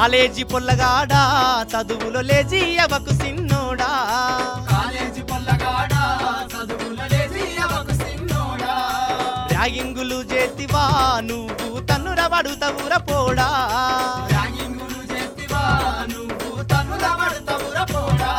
college పొల్లగాడా చదువులో లేచి అవకు సిన్నోడా కాలేజీ పొల్లగాడ చదువుల లేచి అవకు సిన్నోడా ర్యాగింగులు చేతివా నువ్వు తన్నుర పడుతవుర పోడా ర్యాగింగులు చేతివా నువ్వు తనుల పడతవుర పోడా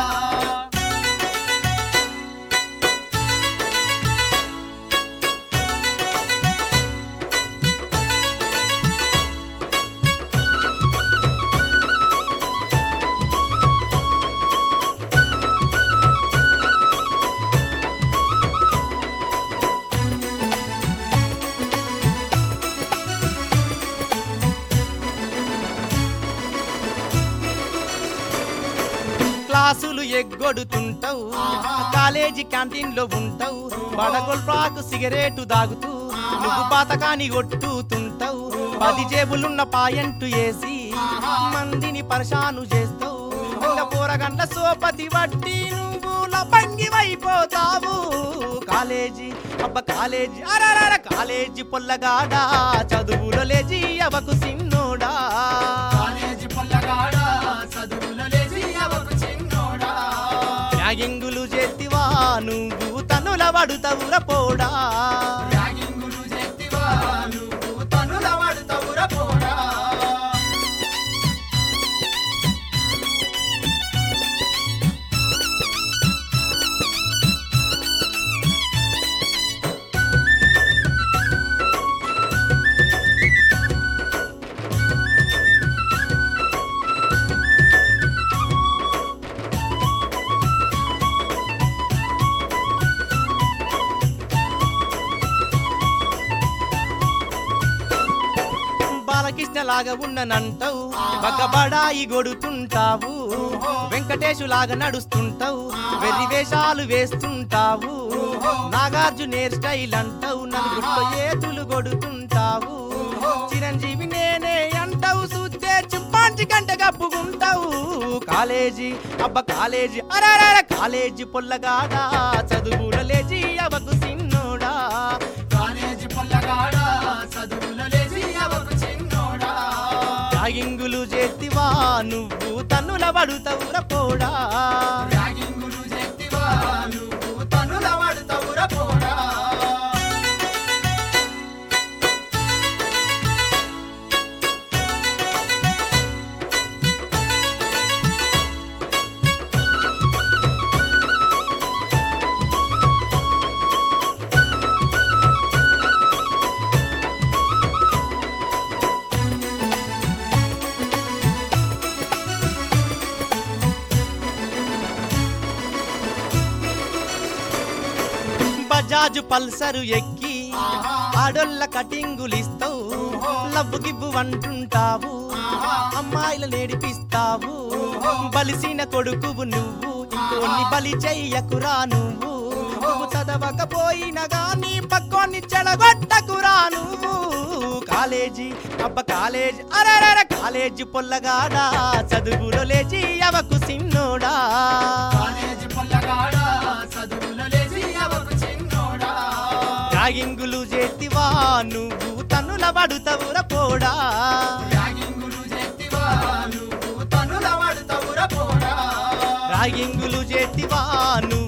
క్లాసులు ఎగ్గొడుతుంటావు కాలేజీ క్యాంటీన్ లో ఉంటావు బడగొల్పాకు సిగరెట్ దాగుతూ నువ్వు పాతకాని కొట్టుతుంటావు పది జేబులున్న పాయంటు వేసి మందిని పరిశాను చేస్తావు ఇంకా పోరగండ్ల సోపతి వట్టి నువ్వు లపంగివైపోతావు కాలేజీ అబ్బ కాలేజీ అరరర కాలేజీ పొల్లగాడా చదువులో లేచి అవకు సిన్నోడా కాలేజీ పొల్లగాడ చదువుల లేచి అవకు చిన్నోడా ర్యాగింగులు చేతివా నువ్వు తనుల పడుతవుర పోడా ర్యాగింగులు చేతివా నువ్వు తనుల పడతవుర పోడా బాలకృష్ణ లాగా ఉన్ననంటావు బగ్గబడాయి గొడుతుంటావు వెంకటేశు లాగా నడుస్తుంటావు వెర్రి వేషాలు వేస్తుంటావు నాగార్జున హెయిర్ స్టైల్ అంటావు నలుగురిలో ఏతులు కొడుతుంటావు చిరంజీవి నేనే అంటావు చూస్తే చింపాంచి గంట కప్పుకుంటావు కాలేజీ అబ్బ కాలేజీ అరరర కాలేజీ పొల్లగాడా చదువుల లేచి అవకు సిన్నోడా కాలేజీ పొల్లగాడ చదువుల లేచి అవకు చిన్నోడా రాగింగులు చేతివా నువ్వు తన్నుల పడుతవుర పోడా ర్యాగింగులు చేతివా నువ్వు తనుల పడతవుర పోడా బజాజు పల్సరు ఎక్కి ఆడోళ్ళ కటింగులిస్తావు లవ్వు గివ్వు అంటుంటావు అమ్మాయిలు నేడిపిస్తావు బలిసిన కొడుకువు నువ్వు ఇంకోన్ని బలి చెయ్యకురా నువ్వు నువ్వు చదవకపోయినా గానీ పక్కోన్ని చెడగొట్టకురా నువ్వు కాలేజీ అబ్బ కాలేజీ అరరర కాలేజీ పొల్లగాడా చదువులో లేచి అవకు సిన్నోడా కాలేజీ పొల్లగాడ చదువుల లేచి అవకు చిన్నోడా రాగింగులు చేతివా నువ్వు తన్నుల పడుతవుర పోడా ర్యాగింగులు చేతివా నువ్వు తనుల పడతవుర పోడా రాగింగులు చేతివా నువ్వు